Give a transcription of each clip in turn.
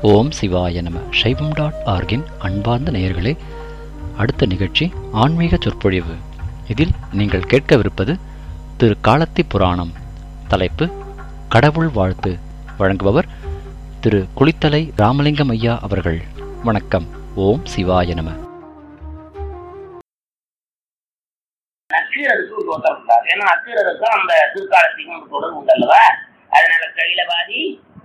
ஓம் சிவாய நம சைவம் டாட் ஆர்கின் அன்பார்ந்த நேயர்களே அடுத்த நிகழ்ச்சி ஆன்மீக சொற்பொழிவு இதில் நீங்கள் கேட்கவிருப்பது திரு காலத்தி புராணம் தலைப்பு கடவுள் வாழ்த்து வழங்குபவர் திரு குளித்தலை ராமலிங்கம் ஐயா அவர்கள் வணக்கம் ஓம் சிவாய நம நக்கீரருக்கு ஒரு தோற்றம் உண்டாது ஏன்னா நக்கீரருக்கும் அந்த திருக்காலத்துக்கும் ஒரு தொடர்பு உண்டல்லவா அதனால கையில பாதி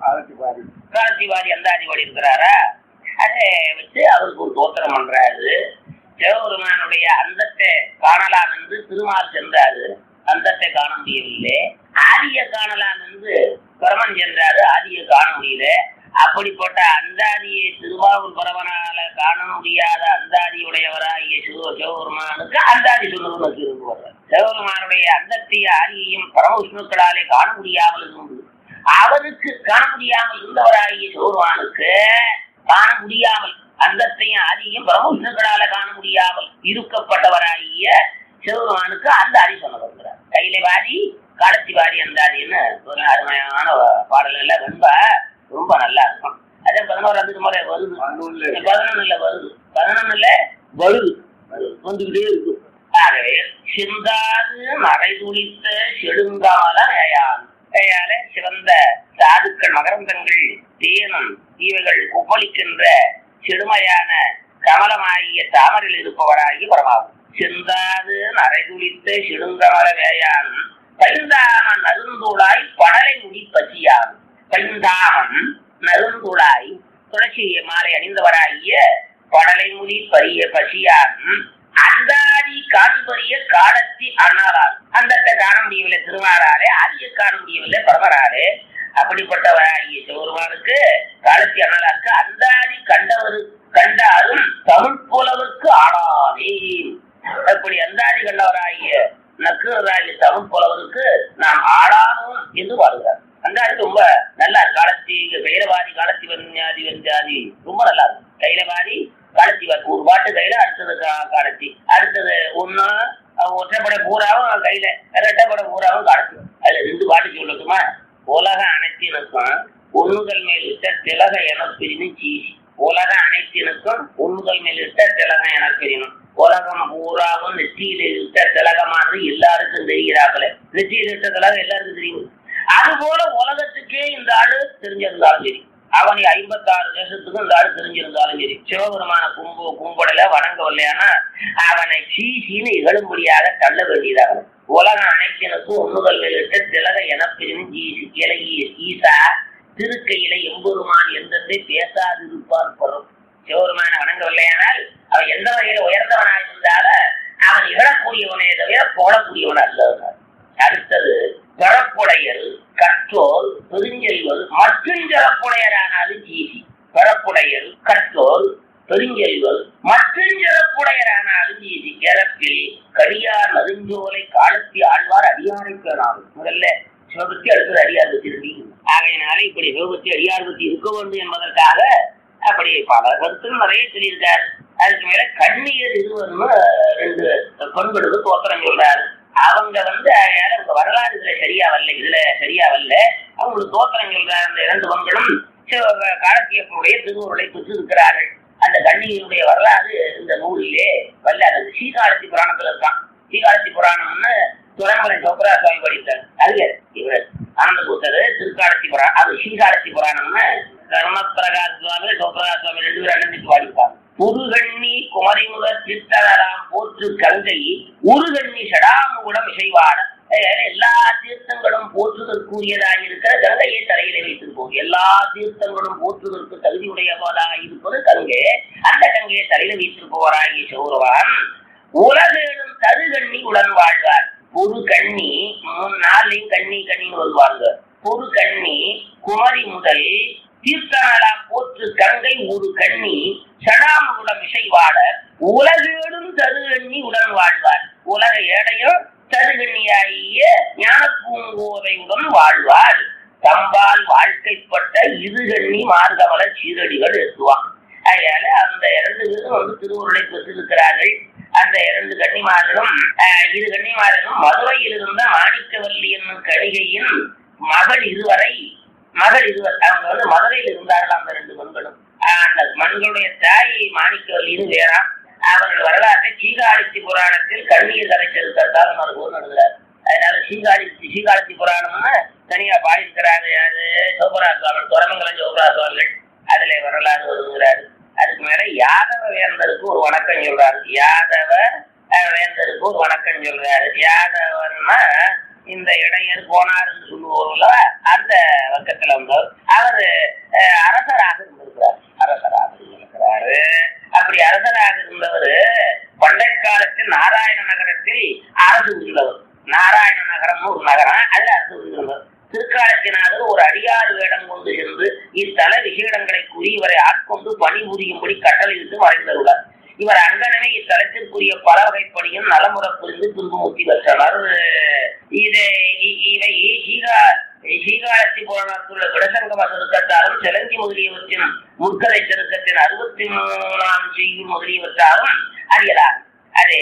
காலத்திவாதி அந்தாதிவாடி இருக்கிறாரா அதை வச்சு அவருக்கு ஒரு தோத்திரம் பண்றாரு சிவபெருமானுடைய அந்தத்தை காணலாம் என்று திருமால் சென்றாரு அந்தத்தை காண முடியவில்லை ஆதிய காணலாம் என்று பரமன் சென்றாரு ஆதியை காண முடியல அப்படிப்பட்ட அந்தாதியை திருவாவூர் பரவனால காண முடியாத அந்தாதியுடையவராகிய சிவ சிவபெருமானுக்கு அந்தாதி சொல்லுவதற்கு இருக்குவார் சிவபெருமானுடைய அந்தத்தைய ஆதியையும் பரமவிஷ்ணுக்களாலே காண முடியாமல் இருந்து அவருக்கு காண முடியாமல் இருந்தவராகிய சிவபெருமானுக்கு காண முடியாமல் அந்தத்தையும் ஆதியும் பரமவிஷ்ணுக்களால காண முடியாமல் இருக்கப்பட்டவராகிய சிவபெருமானுக்கு அந்த ஆதி சொல்ல வருகிறார் கையில பாதி காலத்தி பாதி அந்தாதின்னு ஒரு அருமையான பாடல்கள்ல ரொம்ப ரொம்ப நல்லா இருக்கும் அதே பதினோராம் முறை வருது பதினொன்னுல வருது பதினொன்னுல வருது வந்துகிட்டே இருக்கு ஆகவே சிந்தாது மறை துளித்த செடுங்கால நயான் கையால சிவந்த சாதுக்கள் மகரந்தங்கள் தேனும் இவைகள் உப்பளிக்கின்ற செடுமையான கமலமாகிய தாமரில் இருப்பவராகி பரமாகும் சிந்தாது நரைதுளித்த சிடுங்கமல வேயான் பைந்தாமன் நருந்துளாய் படலை முடி பசியான் பைந்தாமன் நருந்துளாய் துளசி மாலை அணிந்தவராகிய படலை முடி பரிய பசியான் அந்தாதி காண்பறிய காலத்தி அண்ணாரால் அந்தத்தை காண முடியவில்லை திருமாறாரே ஆதியை காண முடியவில்லை பரமராரே அப்படிப்பட்டவராகிய சிவருமானுக்கு காலத்தி அண்ணலாருக்கு அந்தாதி கண்டவரு கண்டாரும் தமிழ் புலவருக்கு ஆளாதே அப்படி அந்தாதி கண்டவராகிய நக்குறராகிய தமிழ் புலவருக்கு நாம் ஆளானோம் என்று பாடுகிறார் அந்தாதி ரொம்ப நல்லா இருக்கு காலத்தி கைரவாதி காலத்தி வஞ்சாதி வஞ்சாதி ரொம்ப நல்லா இருக்கும் கைரவாதி காலத்தி ஒரு பாட்டு கையில அடுத்தது காலத்தி அடுத்தது ஒண்ணு ஒற்றைப்படை பூராவும் கையில ரெட்டைப்படை பூராவும் காலத்தி அதுல ரெண்டு பாட்டு சொல்லட்டுமா உலக அனைத்தினுக்கும் ஒண்ணுதல் மேல் இட்ட திலக என பிரினும் சீசி உலக அனைத்தினுக்கும் ஒண்ணுதல் மேல் இட்ட திலக என பிரினும் உலகம் பூராவும் நெற்றியில இட்ட திலகமானது எல்லாருக்கும் தெரிகிறாப்புல நெற்றியில இட்ட திலகம் எல்லாருக்கும் தெரியும் அது போல உலகத்துக்கே இந்த ஆளு தெரிஞ்சிருந்தாலும் சரி அவனை ஐம்பத்தாறு தேசத்துக்கும் இந்த ஆளு தெரிஞ்சிருந்தாலும் சரி சிவபெருமான கும்பு கும்படல வணங்கவில்லையானா அவனை சீசின்னு இகழும்படியாக தள்ள வேண்டியதாக உலகம் அனைத்தினுக்கும் ஒண்ணுதல் வெளியிட்ட திலக எனப்பிரின் ஜீசி இலகிய ஈசா திருக்கையில எம்பெருமான் எந்தத்தை பேசாதிருப்பார் பொருள் சிவபெருமான வணங்கவில்லையானால் அவன் எந்த வகையில உயர்ந்தவனாக இருந்தாலும் அவன் இகழக்கூடியவனே தவிர போடக்கூடியவன் அல்ல அடுத்தது பிறப்புடையர் கற்றோர் பெருஞ்செல்வர் மற்றும் சிறப்புடையரானாலும் ஜீசி பிறப்புடையர் கற்றோர் பெருஞ்செல்வர் மற்றும் சிறப்புடையரானாலும் ஜீசி இறப்பில் கடியார் நெருஞ்சோலை காலத்தி ஆழ்வார் அடியாரை பேணாலும் முதல்ல சிவபக்தி அடுத்தது அடியார் பத்தி ரெண்டு ஆகையினாலே இப்படி சிவபக்தி அடியார் பத்தி இருக்க வேண்டும் என்பதற்காக அப்படி பல கருத்துகள் நிறைய சொல்லியிருக்கார் அதுக்கு மேல கண்ணியர் இருவர்னு ரெண்டு பெண்களுக்கு தோத்திரம் சொல்றாரு அவங்க வந்து அவங்க வரலாறு இதுல சரியா வரல இதுல சரியா வரல அவங்களுக்கு தோத்திரம் சொல்ற அந்த இரண்டு பெண்களும் காலத்தியப்பனுடைய திருவுருளை பெற்று இருக்கிறார்கள் அந்த கண்ணியனுடைய வரலாறு இந்த நூலிலே வரல அது ஸ்ரீகாலத்தி புராணத்துல இருக்கான் ஸ்ரீகாலத்தி புராணம்னு துறமலை சௌக்கரா சுவாமி படித்தார் அது இவர் ஆனந்த கூத்தர் திருக்காலத்தி புராணம் அது ஸ்ரீகாலத்தி புராணம்னு தர்மபிரகாஷ் சுவாமி சௌக்கரா சுவாமி ரெண்டு பேரும் அண்ணனுக்கு பாடிப்பாங்க புதுகண்ணி குமரி முதல் சித்தராம் போற்று கங்கை உருகண்ணி சடாமுகுடம் இசைவாட எல்லா தீர்த்தங்களும் போற்றுதற்குரியதாக இருக்கிற கங்கையை தலையில வைத்திருப்போம் எல்லா தீர்த்தங்களும் போற்றுதற்கு தகுதியுடையவராக இருப்பது கங்கை அந்த கங்கையை தலையில வைத்திருப்பவராகிய சௌரவான் உலகேடும் தருகண்ணி உடன் வாழ்வார் பொது கண்ணி மூணு நாளையும் கண்ணி கண்ணின்னு வருவாங்க பொது கண்ணி குமரி முதல் தீர்த்தனலாம் போற்று கங்கை ஒரு கண்ணி சடாமுடன் இசைவாட உலகேடும் தருகண்ணி உடன் வாழ்வார் உலக ஏடையும் தருகண்ணியாகிய ஞான பூங்கோதையுடன் வாழ்வார் தம்பால் வாழ்க்கைப்பட்ட இருகண்ணி மார்கமல சீரடிகள் எத்துவான் அதனால அந்த இரண்டு பேரும் வந்து திருவுருளை பெற்றிருக்கிறார்கள் அந்த இரண்டு கன்னிமார்களும் இரு கன்னிமார்களும் மதுரையில் இருந்த மாணிக்கவல்லி என்னும் கணிகையின் மகள் இருவரை மகள் இருவர் அவங்க வந்து மதுரையில் இருந்தார்கள் அந்த ரெண்டு பெண்களும் எங்களுடைய தாய் மாணிக்கவல்லின்னு வேறாம் அவர்கள் வரலாற்றை சீகாழிச்சி புராணத்தில் கண்ணீர் கரைச்செடுத்தால் மருத்துவம் நடுகிறார் அதனால சீகாழி சீகாழிச்சி புராணம்னு தனியா பாடியிருக்கிறாரு அது சோபரா சுவாமி துறமங்கலம் சோபரா சுவாமிகள் அதுல வரலாறு வருகிறாரு அதுக்கு மேல யாதவ வேந்தருக்கு ஒரு வணக்கம் சொல்றாரு யாதவ அஹ், வேந்தருக்கு ஒரு வணக்கம் சொல்றாரு யாதவன்னா இந்த இடையர் போனாருன்னு சொல்லுவோம்ல அந்த பக்கத்துல வந்தவர் அவர் அஹ், அரசராக இருந்திருக்கிறார் அரசராக இருந்திருக்கிறாரு அப்படி அரசராக இருந்தவர் பண்டை காலத்தில் நாராயண நகரத்தில் அரசு புரிந்தவர் நாராயண நகரம்னு ஒரு நகரம் அதுல அரசு புரிந்தவர் திருக்காலத்தினாதர் ஒரு அடியாறு வேடம் கொண்டு சென்று இத்தல விசேடங்களை கூறி இவரை ஆட்கொண்டு பணிபுரியும்படி கட்டளையிட்டு மறைந்தருளார் இவர் அங்கனமே இத்தலத்திற்குரிய பல வகைப்படியும் நலமுறை புரிந்து துன்புமுத்தி பெற்றனர் இது இ- இவை சீகா சீகாலத்தி புராணத்துள்ள விடசங்கம திருக்கத்தாலும் செலஞ்சி முதலியவற்றின் முற்கதை திருக்கத்தின் அறுபத்தி மூணாம் செய்யுள் முதலியவற்றாலும் அறியலாம் அதே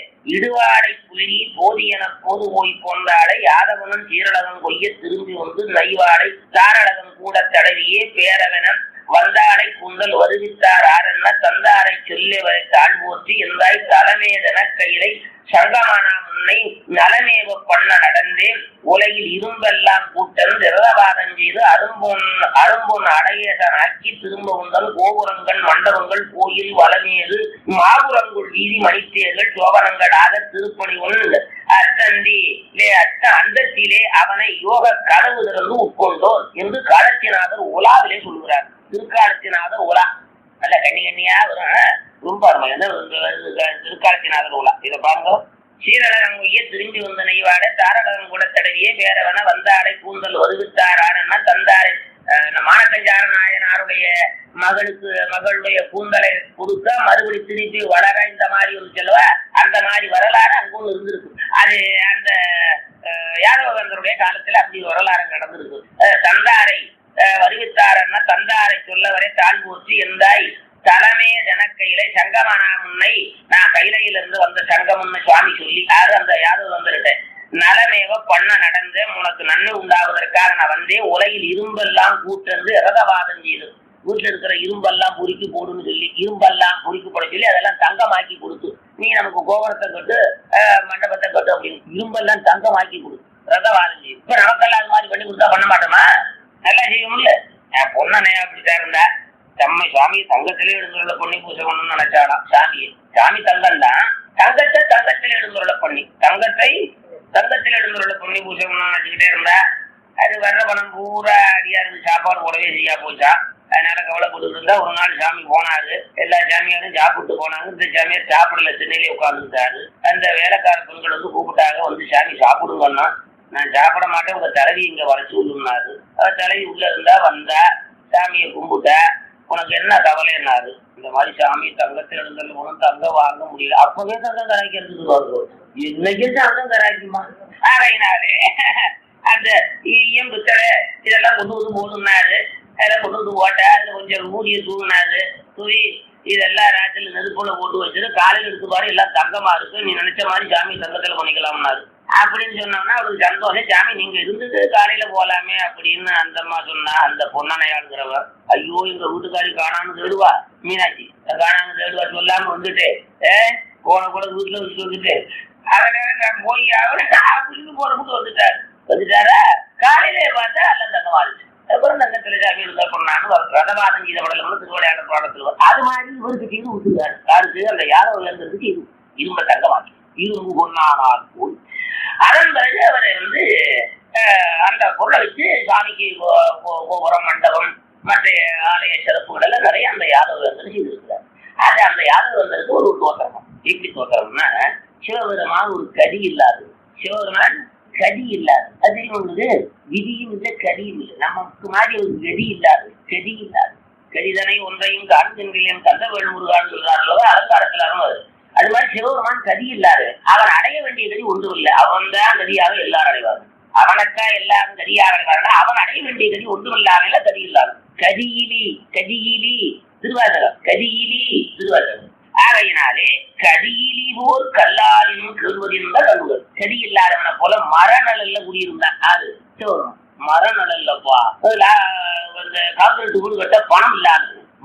இடுவாடை புலி போதியன போது போய் கொண்டாடை யாதவனும் சீரழகன் கொய்ய திரும்பி வந்து நைவாடை தாரழகன் கூட தடவியே பேரவனம் வந்தாடை குந்தல் வருவித்தார் ஆரென்ன தந்தாரை சொல்லி வரை தாழ் போற்றி எந்தாய் தலைமேதன கையிலை சங்கமானா முன்னை நலமேவ பண்ண நடந்தேன் உலகில் இரும்பெல்லாம் கூட்டன் திரதவாதம் செய்து அரும்பொன் அரும்பொன் அடையேசன் ஆக்கி திரும்ப உந்தன் கோபுரங்கள் மண்டபங்கள் கோயில் வளமேறு மாபுரங்குள் வீதி மணித்தேர்கள் சோபனங்கள் ஆக திருப்பணி ஒன்று அத்தந்தி அத்த அந்தத்திலே அவனை யோக கதவு திறந்து உட்கொண்டோர் என்று காலத்தினாதர் உலாவிலே சொல்கிறார் திருக்காலத்தினாதர் உலா நல்ல கண்ணி கண்ணியா வரும் ரொம்ப அருமையான திருக்காலத்தினாதர் உலா இதை பாருங்க சீரழகங்குய்ய திரும்பி வந்த நெய்வாட தாரகதம் கூட தடவிய பேரவன வந்தாடை கூந்தல் வருவித்தாரான்னா தந்தாரை அஹ், இந்த மானக்கஞ்சார நாயனாருடைய மகளுக்கு மகளுடைய கூந்தலை கொடுக்க மறுபடி திருப்பி வளர இந்த மாதிரி ஒரு செல்வா அந்த மாதிரி வரலாறு அங்க ஒண்ணு இருந்திருக்கு அது அந்த அஹ், யாதவகந்தருடைய காலத்துல அப்படி வரலாறு நடந்திருக்கு அஹ், தந்தாரை அஹ், வருவித்தாரன்னா தந்தாரை சொல்ல வரை தாழ் போற்றி எந்தாய் தலைமே ஜனக்கையில சங்கமனா முன்னை நான் கைலையிலிருந்து வந்த சங்கமன்னு சுவாமி சொல்லி யாரு அந்த யாதவ வந்துருட்டேன் நலமேவ பண்ண நடந்தேன் உனக்கு நன்மை உண்டாவதற்காக நான் வந்தேன் உலகில் இரும்பெல்லாம் கூட்டந்து ரதவாதம் செய்து வீட்டுல இருக்கிற இரும்பெல்லாம் பொறுக்கி போடுன்னு சொல்லி இரும்பெல்லாம் பொறுக்கி போட சொல்லி அதெல்லாம் தங்கமாக்கி கொடுத்து நீ நமக்கு கோபுரத்தை கட்டு அஹ், மண்டபத்தை கட்டு அப்படின்னு இரும்பெல்லாம் தங்கமாக்கி கொடு ரதவாதம் செய்யும் இப்ப நமக்கெல்லாம் அது மாதிரி பண்ணி கொடுத்தா பண்ண மாட்டோமா நல்லா செய்யும்ல என் பொண்ணனே அப்படித்தான் இருந்தா செம்மை சுவாமி தங்கத்திலே எழுந்துள்ள பொண்ணி பூஜை பண்ணணும்னு நினைச்சாலாம் சாமியை சாமி தங்கம் தான் தங்கத்தை தங்கத்தில் எழுந்துள்ள பண்ணி தங்கத்தை தங்கத்தில் எழுந்துள்ள பொண்ணி பூஜை பண்ணணும்னு நினைச்சுக்கிட்டே இருந்தா அது வர்ற பணம் பூரா அடியாருக்கு சாப்பாடு போடவே செய்யா போச்சா அதனால கவலைப்பட்டு இருந்தா ஒரு நாள் சாமி போனாரு எல்லா சாமியாரும் சாப்பிட்டு போனாங்க இந்த சாமியார் சாப்பிடல திண்ணையிலே உட்கார்ந்துட்டாரு அந்த வேலைக்கார பெண்கள் வந்து கூப்பிட்டாங்க வந்து சாமி சாப்பிடுங்கன்னா நான் சாப்பிட மாட்டேன் உங்க தலைவி இங்க வர சொல்லுனாரு அவ தலைவி உள்ள இருந்தா வந்தா சாமியை கும்பிட்டா உனக்கு என்ன கவலைன்னாரு இந்த மாதிரி சாமி தங்கத்தில் எழுந்தல் உனக்கு தங்கம் வாங்க முடியல அப்பவே தங்கம் கராய்க்கிறதுக்கு வருவோம் இன்னைக்கு தங்கம் கராய்க்குமா ஆகையினாலே அந்த ஈயம் பித்தளை இதெல்லாம் கொண்டு வந்து போடுனாரு அதெல்லாம் கொண்டு வந்து போட்டா அதுல கொஞ்சம் மூடிய தூங்கினாரு தூவி இதெல்லாம் ராத்திரில நெருப்புல போட்டு வச்சுட்டு காலையில எடுத்து பாரு எல்லாம் தங்கமா இருக்கு நீ நினைச்ச மாதிரி சாமி தங்கத்துல பண்ணிக்கலாம்னாரு அப்படின்னு சொன்னோம்னா அவளுக்கு சந்தோஷம் சாமி நீங்க இருந்தது காலையில போலாமே அப்படின்னு அந்த அம்மா சொன்னா அந்த பொன்னனையாளுங்கிறவ ஐயோ எங்க வீட்டுக்காரி காணாம தேடுவா மீனாட்சி காணாம தேடுவா சொல்லாம வந்துட்டு ஏ போன கூட வீட்டுல வச்சுட்டு வந்துட்டு அதனால நான் போய் அவரு அப்படின்னு போறதுக்கு வந்துட்டாரு வந்துட்டாரா காலையில பார்த்தா எல்லாம் தங்கமா இருந்துச்சு அப்புறம் தங்கத்துல சாமி இருந்தா பண்ணான்னு ரதவாதம் செய்த படலம் திருவிளையாட பாடத்தில் வரும். அது மாதிரி இவருக்கு செய்து விட்டுருக்காரு யாருக்கு அந்த யாதவ இழந்ததுக்கு இது இரும்ப தங்கமாக்கி இரும்பு பொன்னானால் போல் அதன் பிறகு அவரை வந்து அஹ், அந்த பொருளை வச்சு சாமிக்கு கோ- கோ- கோபுரம் மண்டபம் மற்ற ஆலய சிறப்புகள் எல்லாம் நிறைய அந்த யாதவ வேந்தர் செய்திருக்கிறார் அது அந்த யாதவ வேந்தருக்கு ஒரு தோற்றம் எப்படி தோற்றம்னா சிவபெருமான் ஒரு கடி இல்லாது சிவபெருமான் கடி இல்லாது அது தெரியும் உங்களுக்கு விதியும் இல்லை கடியும் இல்லை நமக்கு மாதிரி ஒரு கடி இல்லாது கடி இல்லாது கடிதனை ஒன்றையும் காண்கின்றேன் கந்த வேல்முருகான்னு சொல்றார்களோ அலங்காரத்தில் அது அது மாதிரி சிவபெருமான் கதி இல்லாது அவன் அடைய வேண்டிய கதி ஒன்றும் இல்லை அவன் தான் கதியாக எல்லாரும் அடைவார்கள் அவனுக்கா எல்லாரும் கதியாக அடைவார்கள் அவன் அடைய வேண்டிய கதி ஒன்றும் இல்லாமல் கதி இல்லாது கதியிலி கதியிலி திருவாசகம் கதியிலி திருவாசகம் ஆகையினாலே கதியிலி போர் கல்லாலினும் கேள்வதிருந்த கல்லுகள் கதி இல்லாதவனை போல மரநலல்ல குடியிருந்தான் அது சிவபெருமான் மரநலல்லப்பா அதுல இந்த காங்கிரீட் வீடு கட்ட பணம் இல்லாதது மறுத்து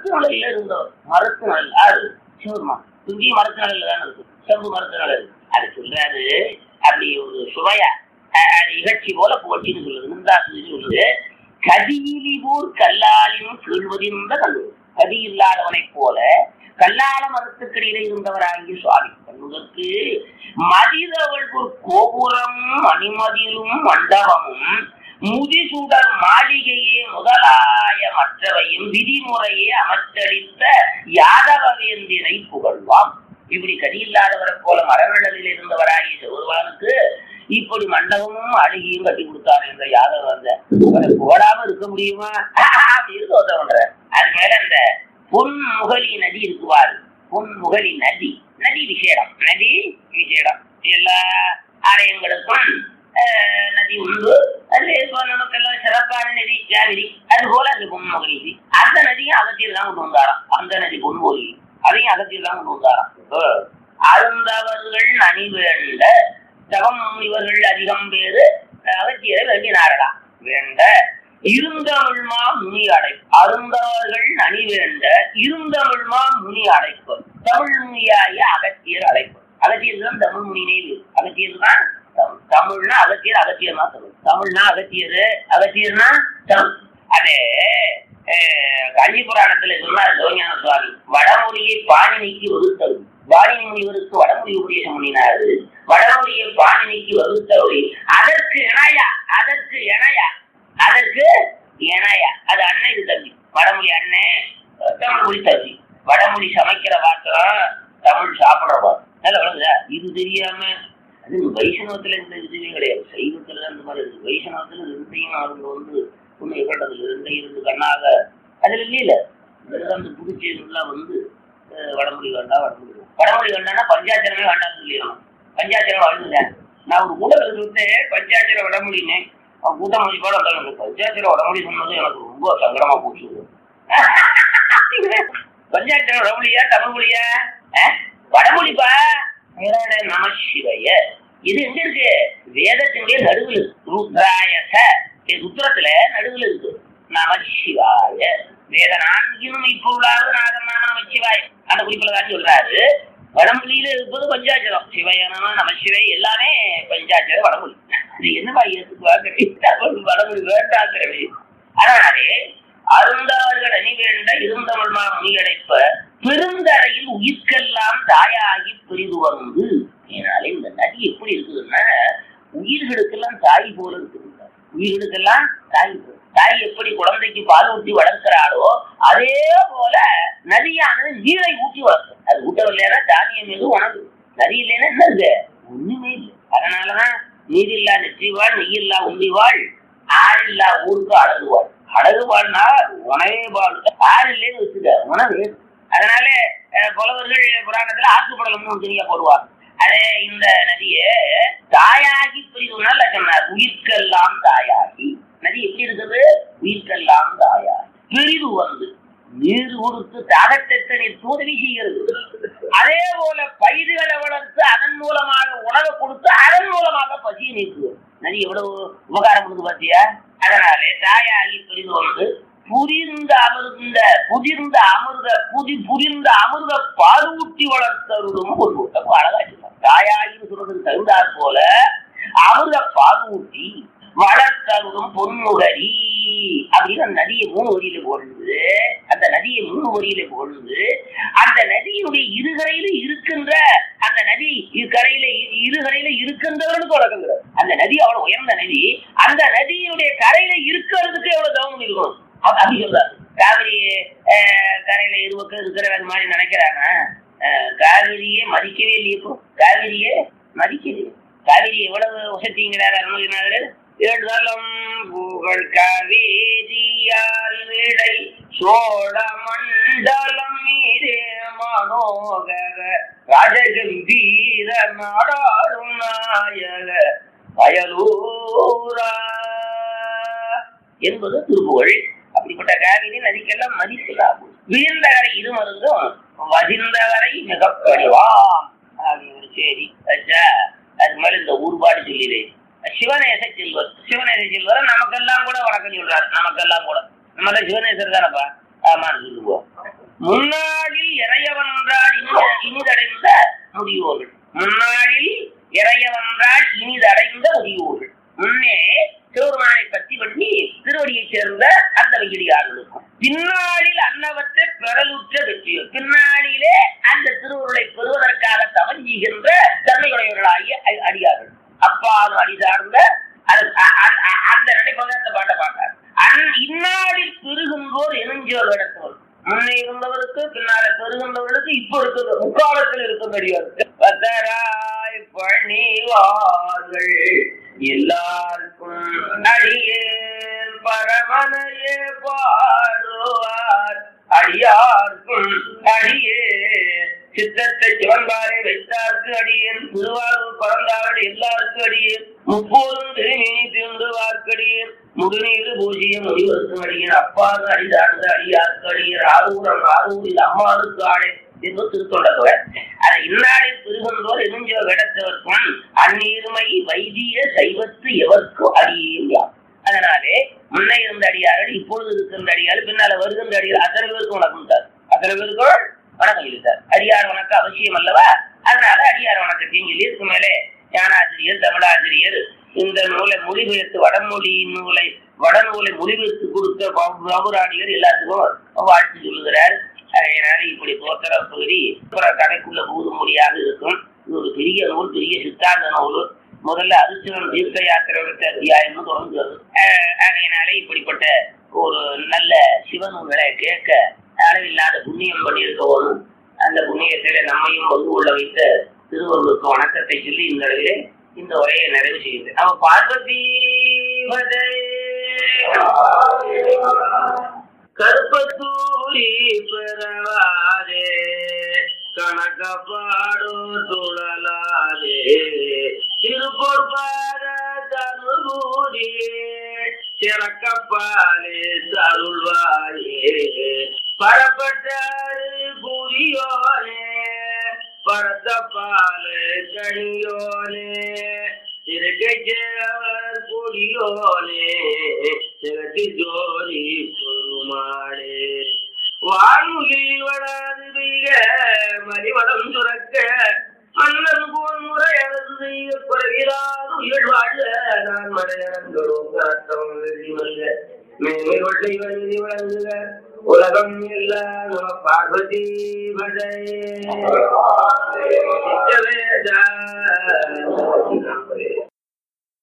மரத்து நிலையில இருந்தவர் மரத்து நிழல் ஆறு சிவருமா இங்கேயும் மரத்து நிழல்ல தானே இருக்கு செம்பு மரத்து நிழல் அது சொல்றாரு அப்படி ஒரு சுவையா அஹ், அது இகழ்ச்சி போல புகழ்ச்சின்னு சொல்லுது நிந்தாசி சொல்லுது கதியிலிபூர் கல்லாலினும் கீழ்வதிர்ந்த கல்லு கதி இல்லாதவனைப் போல கல்லால மரத்துக்கடியில இருந்தவராகிய சுவாமி கண்ணுதற்கு மதிதவள் ஒரு கோபுரமும் அணிமதிலும் மண்டபமும் முதிசுடர் மாளிகையே முதலாய மற்றவையும் விதிமுறையே அமைச்சளித்த யாதவவேந்தினை புகழ்வாம் இப்படி கதி இல்லாதவரை போல மரநிழலில் இருந்தவராகிய சிவருவானுக்கு இப்படி மண்டபமும் அழுகியும் கட்டி கொடுத்தாரு என்ற யாதவ வந்த அவரை புகழாம இருக்க முடியுமா அப்படின்னு தோத்த பண்ற அது மேல அந்த பொன்முகலி நதி இருக்குவாரு பொன்முகலி நதி நதி விசேடம் நதி விசேடம் எல்லா ஆலயங்களுக்கும் ஆஹ், நதி உண்டு அது இப்போ நமக்கெல்லாம் சிறப்பான நதி காவிரி அது போல அது பொன்முகலி நதி அந்த நதியும் அகத்தியில் தான் கொண்டு வந்தாராம் அந்த நதி பொன்முகலி அதையும் அகத்தியில் தான் கொண்டு வந்தாராம் இப்போ அருந்தவர்கள் அணி வேண்ட தவம் இவர்கள் அதிகம் பேரு அகத்தியரை வேண்டினாரலாம் வேண்ட இருந்தமிழ்மா முனி அடைப்பு அருந்தவர்கள் அணி வேண்ட இருந்தமிழ்மா முனி அடைப்பு தமிழ் முனியாய அகத்தியர் அழைப்பு அகத்தியர் தான் தமிழ் முனினே அகத்தியர் தான் தமிழ். தமிழ்னா அகத்தியர் அகத்தியர்னா தமிழ் தமிழ்னா அகத்தியர் அகத்தியர்னா தமிழ் அதே அஹ், காஞ்சி புராணத்துல சொன்னார் சிவஞான சுவாமி வடமொழியை பாணினிக்கு வகுத்தது பாணினி முனிவருக்கு வடமொழி உபதேசம் பண்ணினார் வடமொழியை பாணினிக்கு வகுத்தவரி அதற்கு இணையா அதற்கு இணையா அதற்கு இணையா அது அன்னைக்கு தம்பி வடமொழி அண்ணன் தமிழ் மொழி தம்பி வடமொழி சமைக்கிற பாத்திரம் தமிழ் சாப்பிடுற பாத்திரம் நல்ல விளங்குதா இது தெரியாம அது வைஷ்ணவத்துல இந்த இதுவே கிடையாது சைவத்துல தான் இந்த மாதிரி இருக்கு வைஷ்ணவத்துல ரெண்டையும் அவங்க வந்து உண்மை கண்டதுல ரெண்டையும் இருந்து கண்ணாக அதுல இல்லையில அந்த புதுச்சேரிலாம் வந்து அஹ், வடமொழி வேண்டாம் வடமொழி வேண்டாம். வடமொழி வேண்டாம்னா பஞ்சாச்சரமே வேண்டாம்னு சொல்லிடணும் பஞ்சாச்சரம் வாழ்ந்துட்டேன் நான் ஒரு ஊடகத்தில் வந்து பஞ்சாச்சர வடமொழின்னு அவன் கூட்ட மொழிப்பாடு வந்தாலும் பஞ்சாச்சர வடமொழி சொன்னது எனக்கு ரொம்ப சங்கடமா போச்சு பஞ்சாச்சர வடமொழியா தமிழ் மொழியா அஹ்? வடமொழிப்பா நிரண நம சிவைய இது எங்க இருக்கு வேதத்தினுடைய நடுவில் இருக்கு. ருத்ராயச இது ருத்ரத்துல நடுவில் இருக்கு நம சிவாய வேத நான்கினும் இப்பொருளாவது நாதம் நாம நம சிவாய அந்த குறிப்பில் தான் சொல்றாரு வடமொழியில இருப்பது பஞ்சாச்சரம் சிவயனமா நம சிவை எல்லாமே பஞ்சாச்சரம் வடமொழி இது என்னப்பா ஏத்துக்குவா தமிழ் வடமொழி வேண்டாங்கிறவே அதனாலே அருந்தவர்கள் அணி வேண்ட இருந்தமிழ்மா முனியடைப்ப பெருந்தரையில் உயிர்க்கெல்லாம் தாயாகி பிரிது வந்து இதனால இந்த நதி எப்படி இருக்குதுன்னா உயிர்களுக்கெல்லாம் தாய் போல இருக்குது உயிர்களுக்கெல்லாம் தாய் போல தாய் எப்படி குழந்தைக்கு பால் ஊட்டி வளர்க்கிறாளோ அதே போல நதியானது நீரை ஊட்டி வளர்க்கும் அது ஊட்டவில்லைன்னா தானியம் எதுவும் உனக்கு நதி இல்லைன்னா என்ன இருக்கு ஒண்ணுமே இல்லை அதனாலதான் நீரில்லா நெற்றிவாள் நெய்யில்லா உண்டிவாள் ஆறில்லா ஊருக்கு அழகுவாள் அழகுவாள்னா உணவே வாழ் ஆறு இல்லைன்னு வச்சுக்க உணவு அதனால அஹ், புலவர்கள் புராணத்துல ஆற்றுப்படலம்னு ஒரு துணியா போடுவாங்க அதே இந்த நதியை தாயாகி பிரிவுனால சொன்னார் உயிர்க்கெல்லாம் தாயாகி நதி எப்படி இருக்குது உயிர்க்கெல்லாம் தாயாகி பிரிவு வந்து நீர் கொடுத்து தாகத்தை நீர் தூதவி செய்கிறது அதே போல பயிர்களை வளர்த்து அதன் மூலமாக உணவை கொடுத்து அதன் மூலமாக பசியை நீக்குது நதி எவ்வளவு உபகாரம் கொடுத்து பாத்தியா அதனாலே தாயாகி பிரிவு வந்து புரிந்த அமிர்ந்த புதிர்ந்த அமிர்த புதி புரிந்த அமிர்த பாலூட்டி வளர்த்தருடும் ஒரு அப்போ அழகா சொன்னார் தாயாயின்னு சொல்றதுக்கு தகுந்தாற் போல அமிர்த பாலூட்டி வளர்த்தருடும் பொன்முகரி அப்படின்னு அந்த நதியை மூணு வரியில போடுது அந்த நதியை மூணு வரியில போடுது அந்த நதியினுடைய இருகரையில இருக்கின்ற அந்த நதி கரையில இருகரையில இருக்கின்றவர்களுக்கு வழக்கங்கிறது அந்த நதி அவ்வளவு உயர்ந்த நதி அந்த நதியினுடைய கரையில இருக்கிறதுக்கு எவ்வளவு தவம் இருக்கும் அப்ப அப்படி சொல்றாரு காவிரி அஹ், கரையில இருபக்கம் இருக்கிற மாதிரி நினைக்கிறாங்க அஹ், காவிரியே மதிக்கவே இல்லையே இப்போ காவிரியே மதிக்கலையே காவிரி எவ்வளவு வசதிங்கிறார் அருணகிரிநாதர் ஏழுதலம் புகழ் காவேரியால் விடை சோழ மண்டலம் மீதே மனோகர ராஜகம்பீர நாடாடும் நாயக வயலூரா என்பது திருப்புகழ் அப்படிப்பட்ட காவிரி நதிக்கெல்லாம் மதிக்கலாகும் விழுந்தவரை இது மருந்தும் வதிந்தவரை மிகப்படிவாம் அப்படின்னு சரி அச்சா அது மேல இந்த ஊர்பாடு சொல்லிடு சிவநேச செல்வர் சிவநேச செல்வர் நமக்கெல்லாம் கூட வணக்கம் சொல்றாரு நமக்கெல்லாம் கூட நம்ம சிவநேசர் தானப்பா ஆமான்னு சொல்லுவோம் முன்னாளில் இறையவன்றால் இனித இனிதடைந்த முதியோர்கள் முன்னாளில் இறையவன்றால் இனிதடைந்த முதியோர்கள் முன்னே சிவபெருமானை பற்றி பண்ணி திருவடியைச் சேர்ந்த அந்த வெயிலியார்களுக்கும் பின்னாளில் அன்னவற்றை பெறலுற்ற வெற்றியர் பின்னாளிலே அந்த திருவுருளை பெறுவதற்காக தவஞ்சுகின்ற தன்மையுடையவர்களாகிய அ- அடியார்கள் அப்பாலும் அடி சார்ந்த அது- அ- அ- அ- அந்த நினைப்பதை அந்த பாட்டை பார்த்தார் அந் இந்நாளில் பெருகும்போர் எனுஞ்சோர் இடத்தவர் முன்னே இருந்தவருக்கு பின்னால பெருகின்றவர்களுக்கு இப்ப இருக்கிற முக்காலத்தில் இருக்கின்றனர் பத்தராய் பணிவார்கள் எல்லாருக்கும் அடியேன் பரமனையே பாடுவார் அடியார்க்கும் அடியே சித்தத்தை சிவன்பாரை வைத்தார்க்கு அடியேன் திருவாரூர் பறந்தார்கள் எல்லாருக்கும் அடியேன் முப்போதும் திருநீனி திருந்து வார்க்கடியேன் முதுநீரு பூஜ்யம் முடிவதற்கும் அடியேன் அப்பாது அடிதார்ந்த அடியார்க்கு அடியேன் ஆரூரம் ஆரூரில் அம்மாவுக்கு ஆடை என்று திருத்தொண்டவர் அதை இந்நாளில் திருகந்தோர் எரிஞ்சோ விடத்தவர்க்கும் அந்நீர்மை வைத்திய சைவத்து எவர்க்கும் அடியேன் யார் அதனாலே முன்ன இருந்த அடியார்கள் இப்பொழுது இருக்கின்ற அடியார்கள் பின்னால வருகின்ற அடியார் அத்தனை பேருக்கு வணக்கம் சார் அத்தனை பேருக்கும் வணக்கம் சொல்லிட்டார் அடியார் வணக்கம் அவசியம் அல்லவா அதனால அடியார் வணக்கத்தையும் சொல்லி இதுக்கு மேலே ஞானாசிரியர் தமிழாசிரியர் இந்த நூலை மொழிபெயர்த்து வடமொழி நூலை வடநூலை மொழிபெயர்த்து கொடுத்த பா- பாபுராணியர் எல்லாத்துக்கும் வாழ்த்து சொல்லுகிறார் அதனால இப்படி தோற்ற பகுதி அப்புறம் கதைக்குள்ள ஊது மொழியாக இருக்கும் இது ஒரு பெரிய நூல் பெரிய சித்தாந்த நூல் முதல்ல அதிர்ஷ்டம் தீர்க்க யாத்திரை அத்தியாயம்னு தொடர்ந்து வருது அஹ் ஆகையினாலே இப்படிப்பட்ட ஒரு நல்ல சிவநூல்களை கேட்க அளவில்லாத புண்ணியம் பண்ணியிருக்கவும் அந்த புண்ணியத்திலே நம்மையும் பங்கு கொள்ள வைத்த திருவள்ளுவருக்கு வணக்கத்தை சொல்லி இந்த அளவிலே இந்த உரையை நிறைவு செய்யுது அவ பார்வதி கருப்பத்தூரி பெறவாதே கணக்கப்பாடோ துழலாதே திருப்பொற்பாத தனுகூரியே சிறக்கப்பாலே தருள்வாயே பரப்பட்டாரு புரியோனே பரத்தப்பாலே கணியோனே திருக்கச்சேவர் கொடியோனே சிறக்கு ஜோதி பெருமாளே வான்முகில் வடாது பெய்க மறிவடம் சுரக்க மன்னன் போன் முறை அரசு செய்ய குறைவிலாது உயிர் வாழ நான் மடையரங்களோம் காட்டம் வெள்ளி மல்ல மேன்மை கொள்ளை வழங்கி வழங்குக உலகம் எல்லாம் நம பார்வதி படே சித்தவேதா